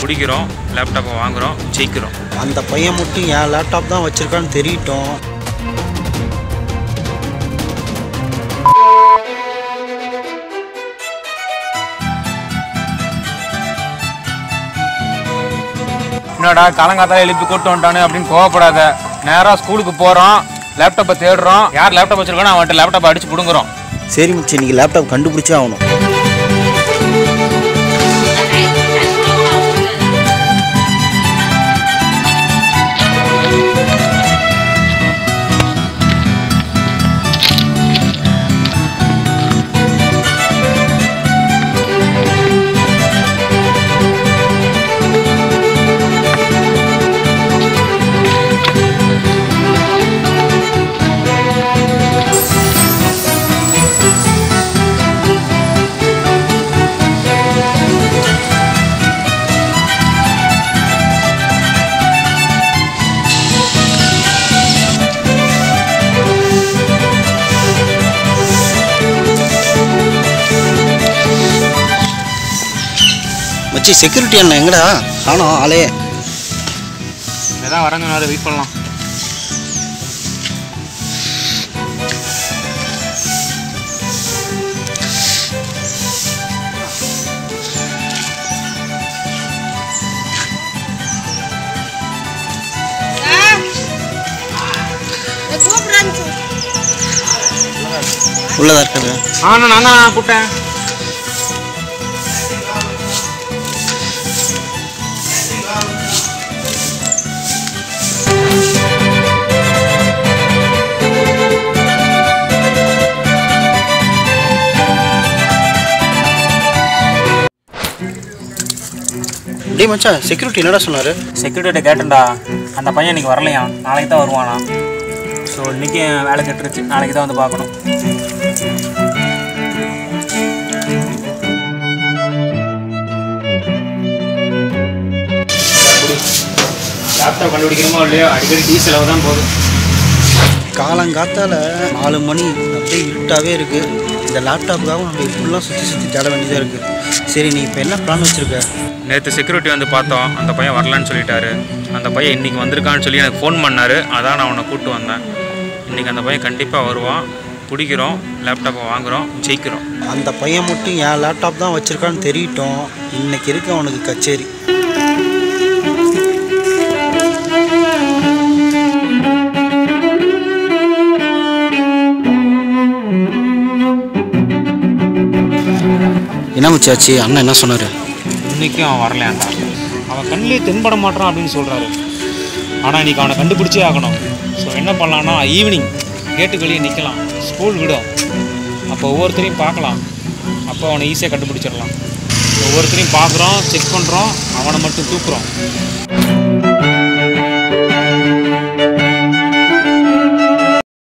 பிடிக்கிறோம் லேப்டாப்பை வாங்குகிறோம் ஜெயிக்கிறோம் அந்த பையன் மட்டும் என் லேப்டாப் தான் வச்சுருக்கான்னு தெரியட்டும் என்னடா காலங்காத்தால எழுப்பி கூட்டு வந்துட்டானு அப்படின்னு கோவப்படாத நேராக ஸ்கூலுக்கு போகிறோம் லேப்டாப்பை தேடுறோம் யார் லேப்டாப் வச்சிருக்கானோ அவன்கிட்ட லேப்டாப்பை அடிச்சு பிடுங்குறோம் சரி மச்சி இன்னைக்கு லேப்டாப் கண்டுபிடிச்சே ஆகணும் மச்சி செக்யூரிட்டி அண்ணன் எங்கடா காணோம் ஆளே இதான் வரங்க வெயிட் பண்ணலாம் உள்ளதா இருக்காது ஆ நான் தான் நான் கூப்பிட்டேன் டேய் மச்சான் செக்யூரிட்டி என்னடா சொன்னாரு செக்யூரிட்டி கேட்டேன்டா அந்த பையன் இன்னைக்கு வரலையா நாளைக்கு தான் வருவானா ஸோ இன்னைக்கு வேலை கெட்டுருச்சு நாளைக்கு தான் வந்து பார்க்கணும் லேப்டாப் கண்டுபிடிக்கிறோமோ இல்லையோ அடிக்கடி டீ செலவு தான் போகுது காலங்காத்தால நாலு மணி அப்படியே இருட்டாவே இருக்கு இந்த லேப்டாப்புக்காக நம்ம இப்படிலாம் சுற்றி சுற்றி தேட வேண்டியதாக இருக்கு சரி நீ இப்போ என்ன பிளான் வச்சிருக்க நேற்று செக்யூரிட்டி வந்து பார்த்தோம் அந்த பையன் வரலன்னு சொல்லிட்டாரு அந்த பையன் இன்னைக்கு வந்திருக்கான்னு சொல்லி எனக்கு ஃபோன் பண்ணாரு அதான் நான் அவனை கூப்பிட்டு வந்தேன் இன்னைக்கு அந்த பையன் கண்டிப்பாக வருவான் பிடிக்கிறோம் லேப்டாப்பை வாங்குகிறோம் ஜெயிக்கிறோம் அந்த பையன் மட்டும் என் லேப்டாப் தான் வச்சிருக்கான்னு தெரியட்டும் இன்னைக்கு இருக்கு அவனுக்கு கச்சேரி என்ன மச்சாச்சு அண்ணன் என்ன சொன்னாரு இன்னைக்கும் அவன் வரலையாண்டா அவன் கண்ணிலே தென்பட மாட்டான் அப்படின்னு சொல்கிறாரு ஆனால் இன்னைக்கு அவனை கண்டுபிடிச்சே ஆகணும் ஸோ என்ன பண்ணலான்னா ஈவினிங் கேட்டுக்கு வெளியே நிற்கலாம் ஸ்கூல் விடும் அப்போ ஒவ்வொருத்தரையும் பார்க்கலாம் அப்போ அவனை ஈஸியாக கண்டுபிடிச்சிடலாம் ஒவ்வொருத்தரையும் பார்க்குறோம் செக் பண்ணுறோம் அவனை மட்டும் தூக்குறோம்